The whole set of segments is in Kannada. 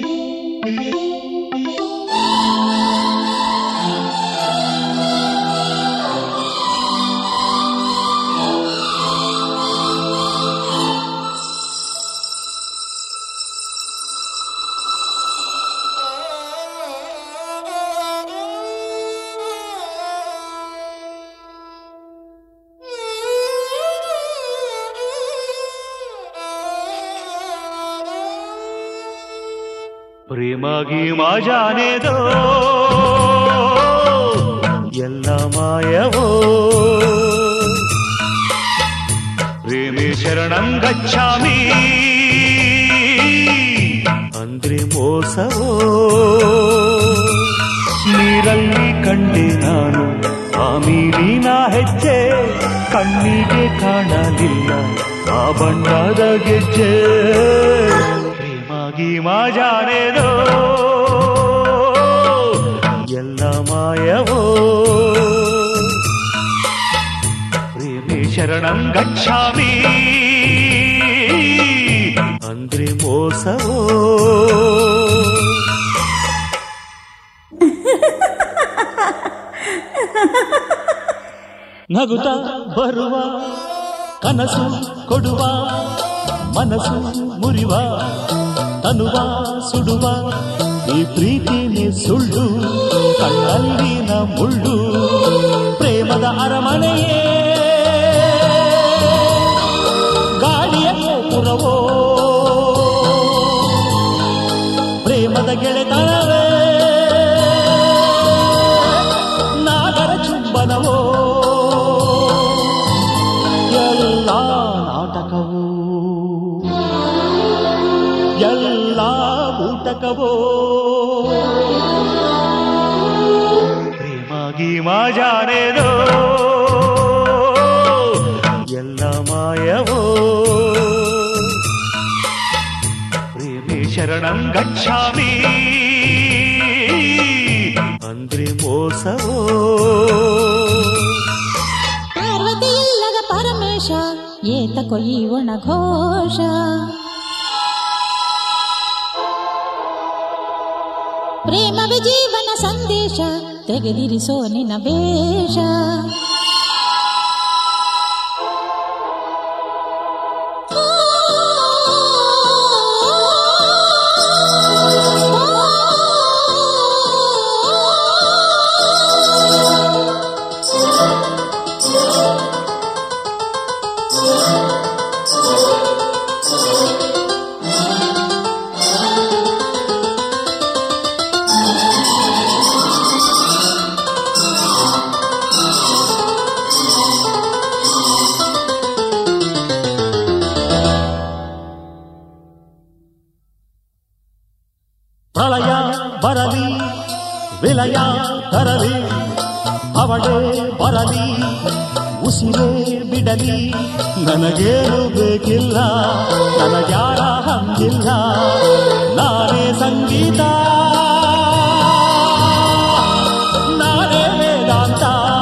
ಪ್ರೇಮಾಗಿ ಮಾಜಾನೆದೋ ಎಲ್ಲ ಮಾಯವೋ ಪ್ರೇಮಿ ಶರಣಂ ಗಚ್ಚಾಮಿ ಅಂದ್ರೆ ಮೋಸವೋ ನೀರಲ್ಲಿ ಕಂಡೆ ನಾನು ಆ ಮೀನಿನ ಹೆಜ್ಜೆ ಕಣ್ಣಿಗೆ ಕಾಣಲಿಲ್ಲ ಆ ಬಣ್ಣದ ಗೆಜ್ಜೆ ಪ್ರೇಮಾಗಿ ಮಾಜಾನೆದೋ ಎಲ್ಲ ಮಾಯವೋ ಪ್ರೇಮಿ ಶರಣಂ ಗಚ್ಚಾಮಿ ಅಂದ್ರೆ ಮೋಸವೋ ನಗುತ್ತ ಬರುವ ಕನಸು ಕೊಡುವ ಮನಸ್ಸು ಮುರಿವ ತನುವ ಸುಡುವ ಈ ಪ್ರೀತಿನೇ ಸುಳ್ಳು ಕಣ್ಣಲ್ಲಿನ ಮುಳ್ಳು ಪ್ರೇಮದ ಅರಮನೆಯೇ ಗಾಳಿಯ ಗೋಪುರವೋ ಪ್ರೇಮದ ಗೆಳೆತನವೇ ನಾಗರ ಚುಂಬನವೋ ಎಲ್ಲ ನಾಟಕವೋ ಎಲ್ಲ ಊಟಕವೋ ಪ್ರೇಮಾಗಿ ಮಾಜಾನೆದೋ ಎಲ್ಲ ಮಾಯವೋ ಪ್ರೇಮಿ ಶರಣಂ ಗಚ್ಚಾಮಿ ಅಂದ್ರೆ ಮೋಸವೋ ಪಾರ್ವತಿ ಇಲ್ಲದ ಪರಮೇಶ ಏತ ಕೊಯಿ ಒಣ ಘೋಷ ಪ್ರೇಮವೇ ಜೀವನ ಸಂದೇಶ ತೆಗೆದಿರಿಸೋ ನಿನ್ನ ವೇಷ ಪ್ರಳಯ ಬರಲಿ ವಿಲಯ ತರಲಿ ಅವಳೇ ಬರಲಿ ಉಸಿರೇ ಬಿಡಲಿ ನನಗೇನು ಬೇಕಿಲ್ಲ ನನಗ್ಯಾರ ಹಂಗಿಲ್ಲ ನಾನೇ ಸಂಗೀತ ನಾನೇ ವೇದಾಂತ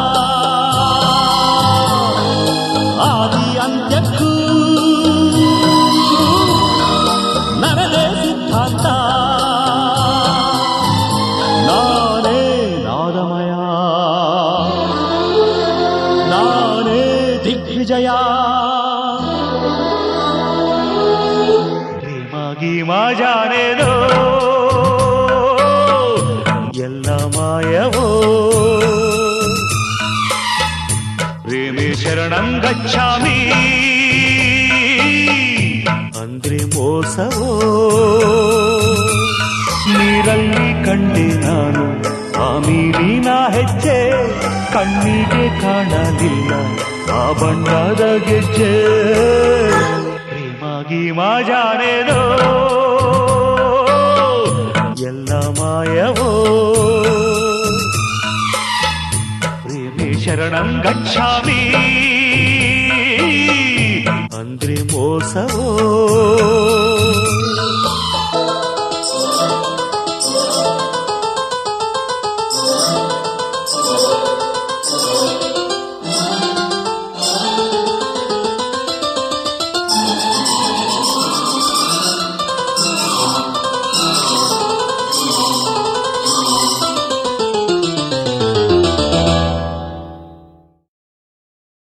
ಆದಿ ಅಂತ್ಯಕ್ಕೂ ನರದೇ ಸಿದ್ಧಾಂತ ನಾನೇ ನಾದಮಯ ನಾನೇ ದಿಗ್ವಿಜಯ ಪ್ರೇಮಾಗಿ ಮಾಜಾನೆದೋ ಎಲ್ಲ ಮಾಯವೋ ಪ್ರೇಮಿ ಶರಣಂ ಗಚ್ಚಾಮಿ ಅಂದ್ರೆ ಮೋಸವೋ ನೀರಲ್ಲಿ ಕಂಡೆ ನಾನು ಆ ಮೀನಿನ ಹೆಜ್ಜೆ ಕಣ್ಣಿಗೆ ಕಾಣಲಿಲ್ಲ ಆ ಬಣ್ಣದ ಗೆಜ್ಜೆ ಪ್ರೇಮಾಗಿ ಮಾಜಾನೆದೋ ಎಲ್ಲ ಮಾಯವೋ ಪ್ರೇಮಿ ಶರಣಂ ಗಚ್ಚಾಮಿ